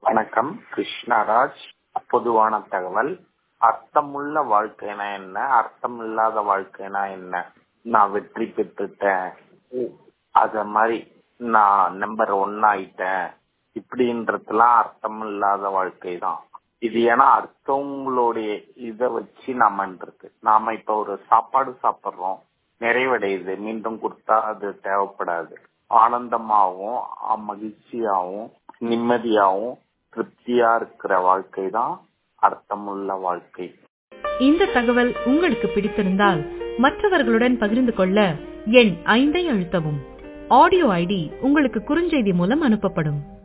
வணக்கம் கிருஷ்ணராஜ் பொதுவான தகவல் அர்த்தமுள்ள வாழ்க்கைனா என்ன அர்த்தம் இல்லாத வாழ்க்கைனா என்ன நான் வெற்றி பெற்றுட்டேன் அத மாதிரி நான் நம்பர் ஒன் ஆயிட்டேன் இப்படின்றதுலாம் அர்த்தம் இல்லாத வாழ்க்கை தான் இது ஏன்னா அர்த்தங்களுடைய இத வச்சு நாமன்றது நாம இப்ப ஒரு சாப்பாடு சாப்பிடுறோம் நிறைவடையுது மீண்டும் கொடுத்தா அது தேவைப்படாது ஆனந்தமாகவும் மகிழ்ச்சியாகவும் நிம்மதியாகவும் திருப்தியா இருக்கிற வாழ்க்கை தான் அர்த்தமுள்ள வாழ்க்கை இந்த தகவல் உங்களுக்கு பிடித்திருந்தால் மற்றவர்களுடன் பகிர்ந்து கொள்ள எண் ஐந்தை அழுத்தவும் ஆடியோ ஐடி உங்களுக்கு குறுஞ்செய்தி மூலம் அனுப்பப்படும்